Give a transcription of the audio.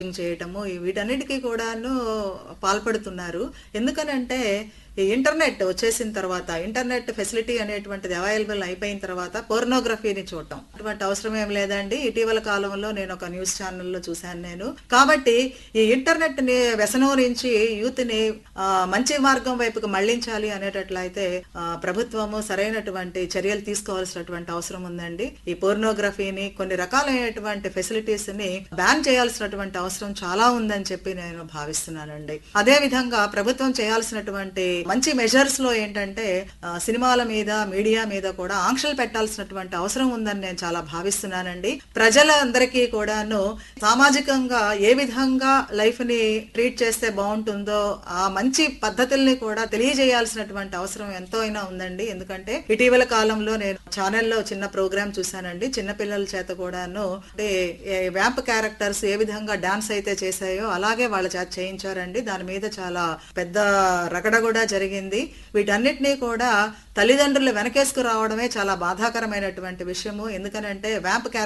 raping చేయటము ఈ వీటన్నిటికీ కూడాను పాల్పడుతున్నారు ఎందుకనంటే ఈ ఇంటర్నెట్ వచ్చేసిన తర్వాత ఇంటర్నెట్ ఫెసిలిటీ అనేటువంటిది అవైలబుల్ అయిపోయిన తర్వాత పోర్నోగ్రఫీని చూడటం అటువంటి అవసరం ఏం లేదండి ఇటీవల కాలంలో నేను ఒక న్యూస్ ఛానల్లో చూశాను నేను కాబట్టి ఈ ఇంటర్నెట్ ని వ్యసనం నుంచి యూత్ ని ఆ, మంచి మార్గం వైపుకు మళ్లించాలి అనేటట్లయితే ఆ, ప్రభుత్వము సరైనటువంటి చర్యలు తీసుకోవాల్సినటువంటి అవసరం ఉందండి ఈ పోర్నోగ్రఫీని కొన్ని రకాలైనటువంటి ఫెసిలిటీస్ ని బ్యాన్ చేయాల్సినటువంటి అవసరం చాలా ఉందని చెప్పి నేను భావిస్తున్నానండి అదే విధంగా ప్రభుత్వం చేయాల్సినటువంటి మంచి మెజర్స్ లో ఏంటంటే ఆ, సినిమాల మీద మీడియా మీద కూడా ఆంక్షలు పెట్టాల్సినటువంటి అవసరం ఉందని నేను చాలా భావిస్తున్నానండి ప్రజలందరికీ కూడాను సామాజికంగా ఏ విధంగా లైఫ్ ని ట్రీట్ చేస్తే బాగుంటుందో ఆ మంచి పద్ధతుల్ని కూడా తెలియజేయాల్సినటువంటి అవసరం ఎంతో అయినా ఉందండి ఎందుకంటే ఇటీవల కాలంలో నేను ఛానల్లో చిన్న ప్రోగ్రామ్ చూశానండి చిన్న పిల్లల చేత కూడాను అంటే వ్యాంప్ క్యారెక్టర్స్ ఏ విధంగా డాన్స్ అయితే చేశాయో అలాగే వాళ్ళ చేత చేయించారండి దాని మీద చాలా పెద్ద రగడ కూడా జరిగింది వీటన్నిటినీ కూడా తల్లిదండ్రులు వెనకేసుకు రావడమే చాలా బాధాకరమైనటువంటి విషయము ఎందుకనంటే వ్యాంప్